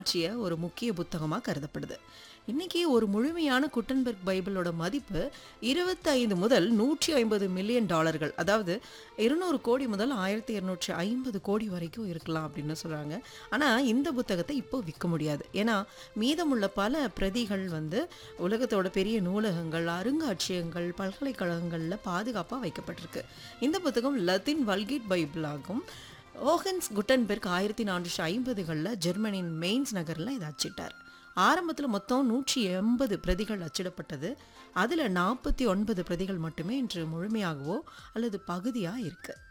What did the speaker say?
ஆட்சிய ஒரு முக்கிய புத்தகமாக கருதப்படுது இன்னைக்கு ஒரு முழுமையான குட்டன்பெர்க் பைபிளோட மதிப்பு 25 முதல் நூற்றி ஐம்பது மில்லியன் டாலர்கள் அதாவது இருநூறு கோடி முதல் ஆயிரத்தி இருநூற்றி ஐம்பது கோடி வரைக்கும் இருக்கலாம் அப்படின்னு சொல்கிறாங்க ஆனால் இந்த புத்தகத்தை இப்போ விற்க முடியாது ஏன்னா மீதமுள்ள பல பிரதிகள் வந்து உலகத்தோட பெரிய நூலகங்கள் அருங்காட்சியகங்கள் பல்கலைக்கழகங்களில் பாதுகாப்பாக வைக்கப்பட்டிருக்கு இந்த புத்தகம் லத்தீன் வல்கீட் பைபிளாகும் ஓஹன்ஸ் குட்டன்பெர்க் ஆயிரத்தி நானூற்றி ஐம்பதுகளில் ஜெர்மனியின் மெயின்ஸ் நகரில் இதை அச்சிட்டார் ஆரம்பத்தில் மொத்தம் நூற்றி எண்பது பிரதிகள் அச்சிடப்பட்டது அதில் நாற்பத்தி ஒன்பது பிரதிகள் மட்டுமே இன்று முழுமையாகவோ அல்லது பகுதியாக இருக்குது